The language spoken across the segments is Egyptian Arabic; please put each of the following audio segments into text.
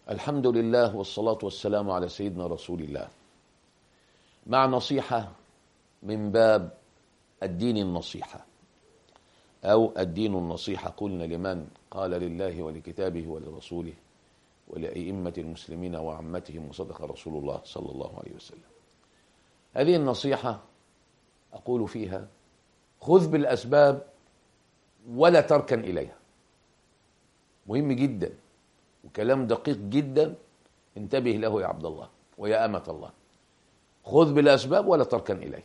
الحمد لله والصلاة والسلام على سيدنا رسول الله مع نصيحة من باب الدين النصيحة أو الدين النصيحة قلنا لمن قال لله ولكتابه ولرسوله ولأئمة المسلمين وعمتهم وصدق رسول الله صلى الله عليه وسلم هذه النصيحة أقول فيها خذ بالأسباب ولا تركن إليها مهم جدا وكلام دقيق جدا انتبه له يا عبد الله ويا أمة الله خذ بالأسباب ولا تركن إليه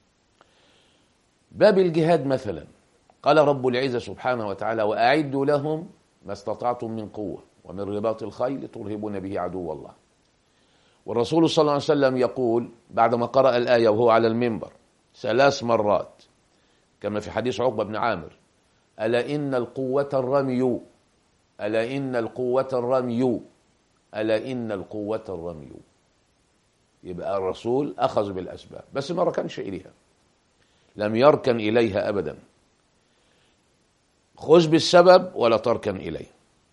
باب الجهاد مثلا قال رب العزة سبحانه وتعالى وأعدوا لهم ما استطعتم من قوة ومن رباط الخيل ترهبون به عدو الله والرسول صلى الله عليه وسلم يقول بعدما قرأ الآية وهو على المنبر ثلاث مرات كما في حديث عقبة بن عامر ألا إن القوة الرمي ألا إن القوة الرمي ألا إن القوة الرمي يبقى الرسول أخذ بالأسباب بس ما ركنش إليها لم يركن إليها أبدا خذ بالسبب ولا تركن إليه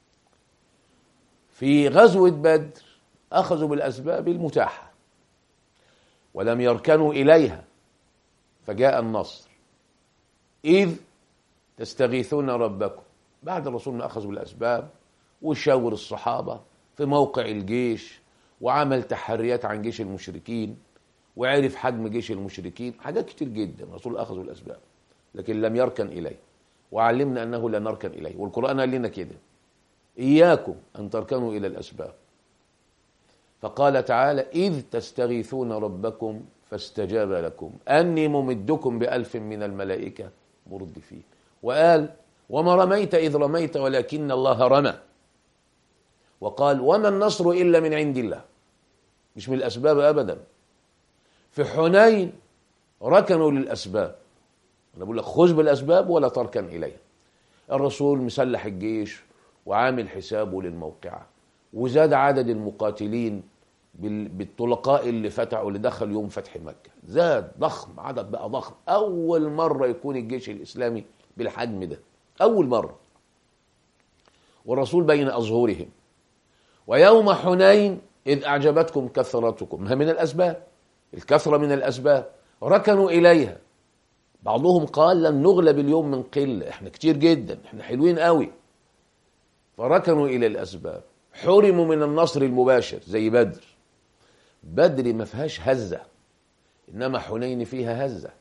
في غزوة بدر أخذوا بالأسباب المتاحة ولم يركنوا إليها فجاء النصر إذ تستغيثون ربكم بعد الرسول ما أخذ بالأسباب وشاور الصحابة في موقع الجيش وعمل تحريات عن جيش المشركين وعرف حجم جيش المشركين حاجات كتير جدا الرسول أخذ بالأسباب لكن لم يركن إليه وعلمنا أنه لا نركن إليه والقرآن قال لنا كده إياكم أن تركنوا إلى الأسباب فقال تعالى إذ تستغيثون ربكم فاستجاب لكم أني ممدكم بألف من الملائكة مردفين وقال وما رميت إذ رميت ولكن الله رمى وقال وما النصر إلا من عند الله مش من الأسباب أبدا في حنين ركنوا للأسباب أنا بقول لك خذ بالأسباب ولا تركن إليها الرسول مسلح الجيش وعامل حسابه للموقعة وزاد عدد المقاتلين بالطلقاء اللي فتحوا اللي دخل يوم فتح مكة زاد ضخم عدد بقى ضخم أول مرة يكون الجيش الإسلامي بالحجم ده أول مرة والرسول بين أظهرهم ويوم حنين إذ أعجبتكم كثرتكم ما من الأسباب الكثرة من الأسباب ركنوا إليها بعضهم قال لن نغلب اليوم من قلة احنا كتير جدا احنا حلوين قوي فركنوا إلى الأسباب حرموا من النصر المباشر زي بدر بدر ما فيهاش هزة إنما حنين فيها هزة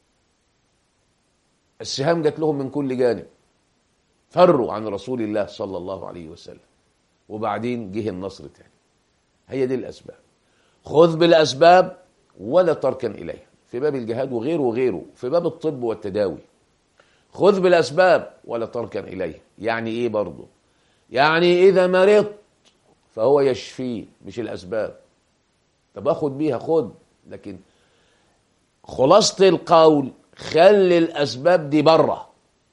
السهام جات لهم من كل جانب فروا عن رسول الله صلى الله عليه وسلم وبعدين جه النصر تاني هي دي الأسباب خذ بالأسباب ولا تركن إليها في باب الجهاد وغيره وغيره في باب الطب والتداوي خذ بالأسباب ولا تركن إليه يعني إيه برضه يعني إذا مرضت فهو يشفيه مش الأسباب طب أخد بيها خد لكن خلاصة القول خلي الأسباب دي بره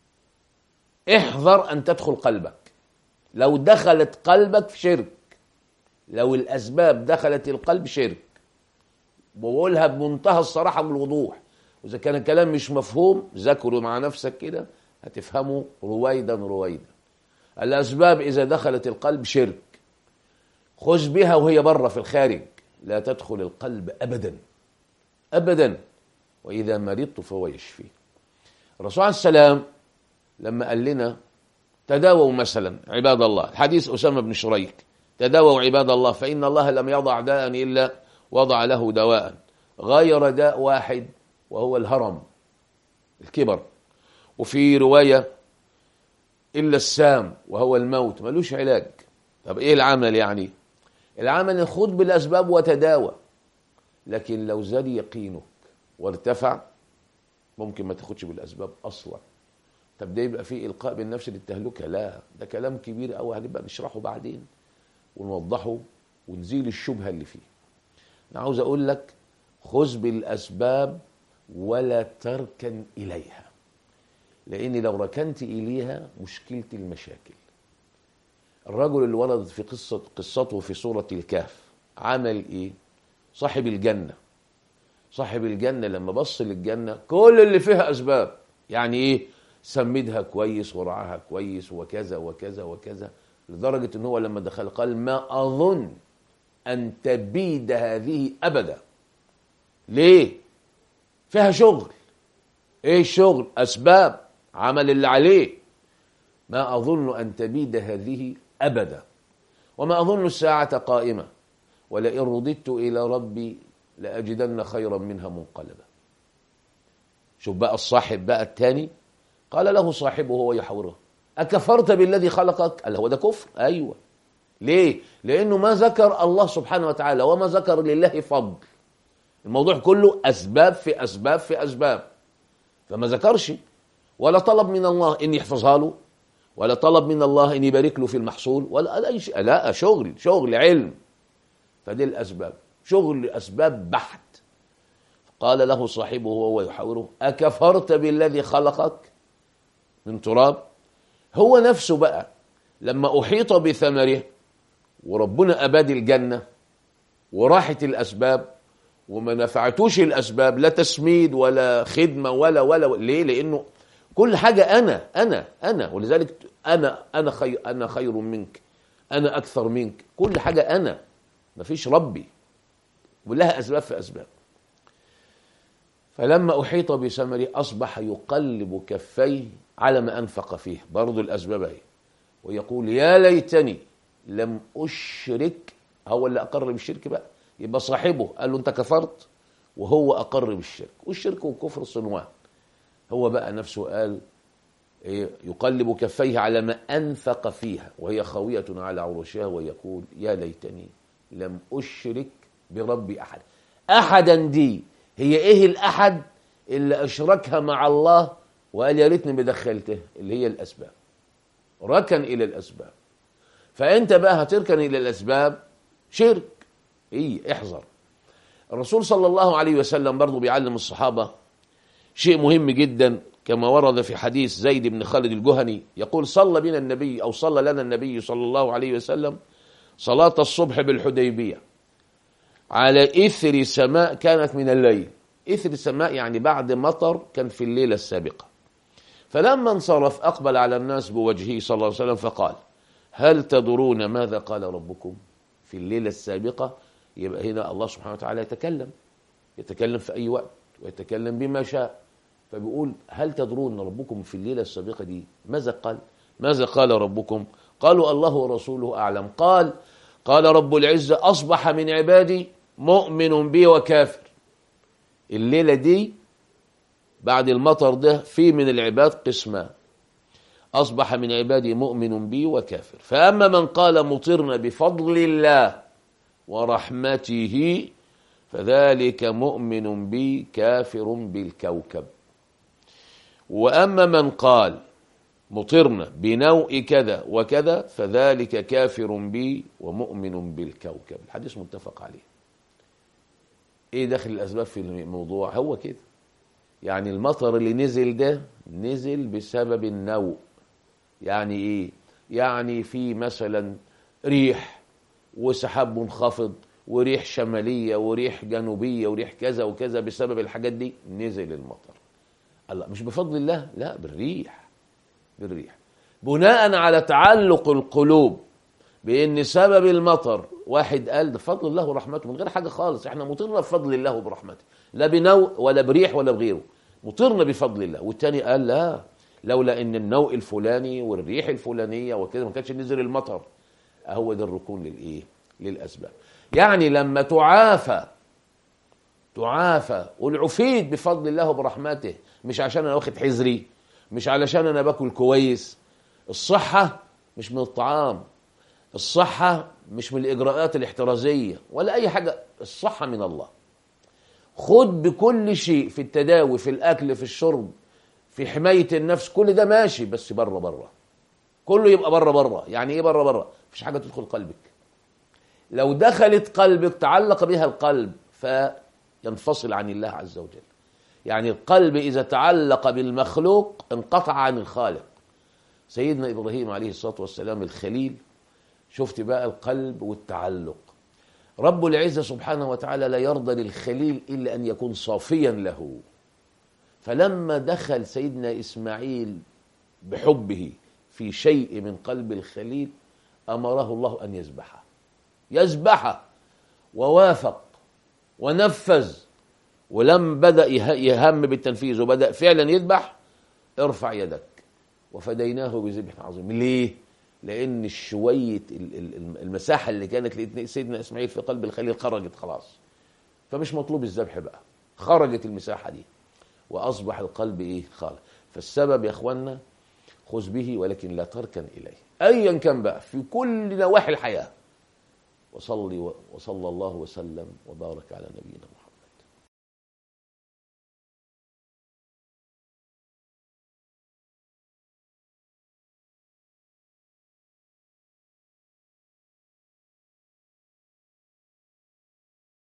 احذر أن تدخل قلبك لو دخلت قلبك في شرك لو الأسباب دخلت القلب شرك وبقولها بمنتهى الصراحة والوضوح وإذا كان الكلام مش مفهوم ذاكره مع نفسك كده هتفهمه رويدا رويدا الأسباب إذا دخلت القلب شرك خذ بها وهي بره في الخارج لا تدخل القلب أبدا أبدا وإذا مرضت فهو يشفي الرسول عليه السلام لما قال لنا تداووا مثلا عباد الله حديث أسامة بن شريك تداووا عباد الله فإن الله لم يضع داء إلا وضع له دواء غير داء واحد وهو الهرم الكبر وفي رواية إلا السام وهو الموت ملوش علاج طب إيه العمل يعني العمل خذ بالأسباب وتداوى لكن لو زاد يقينك وارتفع ممكن ما تاخدش بالأسباب أصلا طب ده يبقى فيه إلقاء بالنفس للتهلكة لا ده كلام كبير قوي هنبقى نشرحه بعدين ونوضحه ونزيل الشبهة اللي فيه أنا عاوز أقول لك خذ بالأسباب ولا تركن إليها لأن لو ركنت إليها مشكلة المشاكل الرجل اللي ورد في قصة قصته في سورة الكهف عمل إيه؟ صاحب الجنة صاحب الجنة لما بص للجنة كل اللي فيها أسباب يعني إيه؟ سمدها كويس ورعاها كويس وكذا وكذا وكذا لدرجة ان هو لما دخل قال ما اظن ان تبيد هذه ابدا ليه فيها شغل ايه الشغل اسباب عمل اللي عليه ما اظن ان تبيد هذه ابدا وما اظن الساعة قائمة ولئن رددت الى ربي لاجدن خيرا منها منقلبا شوف بقى الصاحب بقى الثاني قال له صاحبه وهو يحوره أكفرت بالذي خلقك؟ قال هو ده كفر أيوة ليه؟ لأنه ما ذكر الله سبحانه وتعالى وما ذكر لله فضل الموضوع كله أسباب في أسباب في أسباب فما ذكرش ولا طلب من الله إن يحفظها له ولا طلب من الله إن يبارك له في المحصول ولا أي شيء لا شغل شغل علم فدي الأسباب شغل أسباب بحت قال له صاحبه وهو يحاوره أكفرت بالذي خلقك من تراب هو نفسه بقى لما أحيط بثمره وربنا أباد الجنة وراحت الأسباب وما نفعتوش الأسباب لا تسميد ولا خدمة ولا ولا ليه لأنه كل حاجة أنا أنا أنا ولذلك أنا أنا خير أنا خير منك أنا أكثر منك كل حاجة أنا مفيش ربي ولها أسباب في أسباب فلما أحيط بثمره أصبح يقلب كفيه على ما أنفق فيه برضو الأسباب هي ويقول يا ليتني لم أشرك هو اللي أقر بالشرك بقى يبقى صاحبه قال له أنت كفرت وهو أقر بالشرك والشرك والكفر صنوان هو بقى نفسه قال إيه يقلب كفيه على ما أنفق فيها وهي خاوية على عروشها ويقول يا ليتني لم أشرك بربي أحد أحدا دي هي إيه الأحد اللي أشركها مع الله وقال يا ريتني بدخلته اللي هي الأسباب ركن إلى الأسباب فأنت بقى هتركن إلى الأسباب شرك إيه احذر الرسول صلى الله عليه وسلم برضه بيعلم الصحابة شيء مهم جدا كما ورد في حديث زيد بن خالد الجهني يقول صلى بنا النبي أو صلى لنا النبي صلى الله عليه وسلم صلاة الصبح بالحديبية على إثر سماء كانت من الليل إثر سماء يعني بعد مطر كان في الليلة السابقة فلما انصرف أقبل على الناس بوجهه صلى الله عليه وسلم فقال هل تدرون ماذا قال ربكم في الليلة السابقة يبقى هنا الله سبحانه وتعالى يتكلم يتكلم في أي وقت ويتكلم بما شاء فبيقول هل تدرون ربكم في الليلة السابقة دي ماذا قال ماذا قال ربكم قالوا الله ورسوله أعلم قال قال رب العزة أصبح من عبادي مؤمن بي وكافر الليلة دي بعد المطر ده في من العباد قسمان أصبح من عبادي مؤمن بي وكافر فأما من قال مطرنا بفضل الله ورحمته فذلك مؤمن بي كافر بالكوكب وأما من قال مطرنا بنوء كذا وكذا فذلك كافر بي ومؤمن بالكوكب الحديث متفق عليه ايه داخل الاسباب في الموضوع هو كده يعني المطر اللي نزل ده نزل بسبب النوء يعني ايه يعني في مثلا ريح وسحاب منخفض وريح شماليه وريح جنوبيه وريح كذا وكذا بسبب الحاجات دي نزل المطر الله مش بفضل الله لا بالريح بالريح بناء على تعلق القلوب بان سبب المطر واحد قال ده فضل الله ورحمته من غير حاجه خالص احنا مطرنا بفضل الله وبرحمته لا بنوء ولا بريح ولا بغيره مطرنا بفضل الله والتاني قال لا لولا ان النوء الفلاني والريح الفلانيه وكده ما كانش نزل المطر هو ده الركون للايه للاسباب يعني لما تعافى تعافى والعفيت بفضل الله وبرحمته مش عشان انا واخد حذري مش علشان انا باكل كويس الصحه مش من الطعام الصحه مش من الاجراءات الاحترازيه ولا اي حاجه الصحه من الله خد بكل شيء في التداوي في الاكل في الشرب في حمايه النفس كل ده ماشي بس بره بره كله يبقى بره بره يعني ايه بره بره مفيش حاجه تدخل قلبك لو دخلت قلبك تعلق بها القلب فينفصل عن الله عز وجل يعني القلب اذا تعلق بالمخلوق انقطع عن الخالق سيدنا ابراهيم عليه الصلاه والسلام الخليل شفت بقى القلب والتعلق رب العزة سبحانه وتعالى لا يرضى للخليل إلا أن يكون صافيا له فلما دخل سيدنا إسماعيل بحبه في شيء من قلب الخليل أمره الله أن يذبحه يذبحه ووافق ونفذ ولم بدأ يه- يهم بالتنفيذ وبدأ فعلا يذبح ارفع يدك وفديناه بذبح عظيم ليه؟ لأن شوية ال- ال- المساحة اللي كانت لسيدنا إسماعيل في قلب الخليل خرجت خلاص فمش مطلوب الذبح بقى خرجت المساحة دي وأصبح القلب إيه خالص فالسبب يا إخوانا خذ به ولكن لا تركن إليه أيا كان بقى في كل نواحي الحياة وصلي و- وصلى الله وسلم وبارك على نبينا محمد